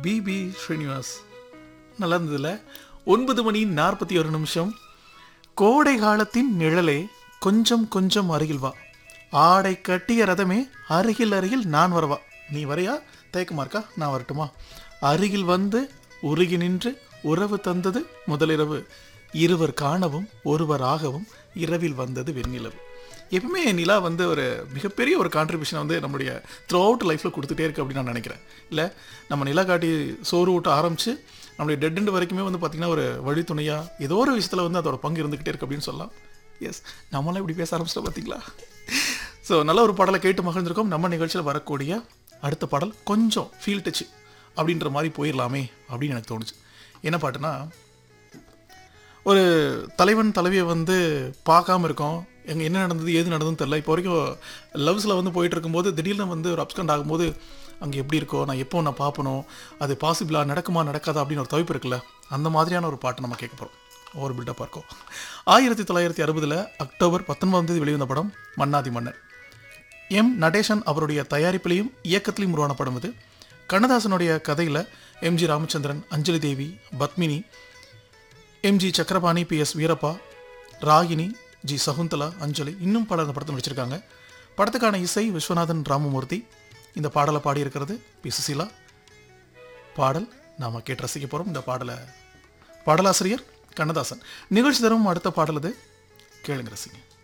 BP Srinivas நல்லா இருந்ததுல ஒன்பது மணி நாற்பத்தி ஒரு நிமிஷம் கோடை காலத்தின் நிழலே கொஞ்சம் கொஞ்சம் அருகில் வா ஆடை கட்டிய ரதமே அருகில் அருகில் நான் வரவா நீ வரையா தயக்கமா இருக்கா நான் வரட்டுமா அருகில் வந்து உருகி நின்று உறவு தந்தது முதலிரவு இருவர் காணவும் ஒருவர் ஆகவும் இரவில் வந்தது வெண்ணிலவு எப்பவுமே நிலா வந்து ஒரு மிகப்பெரிய ஒரு கான்ட்ரிபியூஷன் வந்து நம்மளுடைய த்ரூ அவுட் லைஃப்பில் கொடுத்துட்டே இருக்கு அப்படின்னு நான் நினைக்கிறேன் இல்லை நம்ம நிலா காட்டி சோறு ஊட்ட ஆரம்பித்து நம்மளுடைய டெட் எண்ட் வரைக்குமே வந்து பார்த்திங்கன்னா ஒரு வழித்துணையா ஏதோ ஒரு விஷயத்தில் வந்து அதோட பங்கு இருந்துக்கிட்டே இருக்கு அப்படின்னு சொல்லலாம் எஸ் நம்மளாம் இப்படி பேச ஆரம்பிச்சிட்டோம் பார்த்தீங்களா ஸோ நல்ல ஒரு பாடலை கேட்டு மகிழ்ந்திருக்கோம் நம்ம நிகழ்ச்சியில் வரக்கூடிய அடுத்த பாடல் கொஞ்சம் ஃபீல் டச் அப்படின்ற மாதிரி போயிடலாமே அப்படின்னு எனக்கு தோணுச்சு என்ன பாட்டுனா ஒரு தலைவன் தலைவியை வந்து பார்க்காம இருக்கோம் எங்க என்ன நடந்தது ஏது நடந்ததுன்னு தெரில இப்போ வரைக்கும் லவ்ஸில் வந்து போயிட்டு இருக்கும்போது திடீர்னு வந்து ஒரு அப்ஸ்கண்ட் ஆகும்போது அங்கே எப்படி இருக்கோ நான் எப்போ நான் பார்ப்பணும் அது பாசிபிளா நடக்குமா நடக்காதா அப்படின்னு ஒரு தவிப்பு இருக்குல்ல அந்த மாதிரியான ஒரு பாட்டு நம்ம கேட்க போகிறோம் ஒரு பில்டப்பாக இருக்கும் ஆயிரத்தி தொள்ளாயிரத்தி அறுபதில் அக்டோபர் பத்தொன்பதாம் தேதி வெளிவந்த படம் மன்னாதி மன்னன் எம் நடேசன் அவருடைய தயாரிப்பிலையும் இயக்கத்திலையும் உருவான படம் இது கண்ணதாசனுடைய கதையில் M G Ramachandran Anjali Devi Padmini M G Chakrapani P S Veerappa Ragini G Shakuntala Anjali இன்னும் பலர் இந்த படத்தை நடிச்சிருக்காங்க படத்துக்கான இசை விஸ்வநாதன் ராமமூர்த்தி இந்த பாடலை பாடியிருக்கிறது பி சுசீலா பாடல் நாம் கேட்டு ரசிக்க போகிறோம் இந்த பாடலை பாடலாசிரியர் கண்ணதாசன் நிகழ்ச்சி தரும் அடுத்த பாடல் இது கேளுங்க ரசிங்க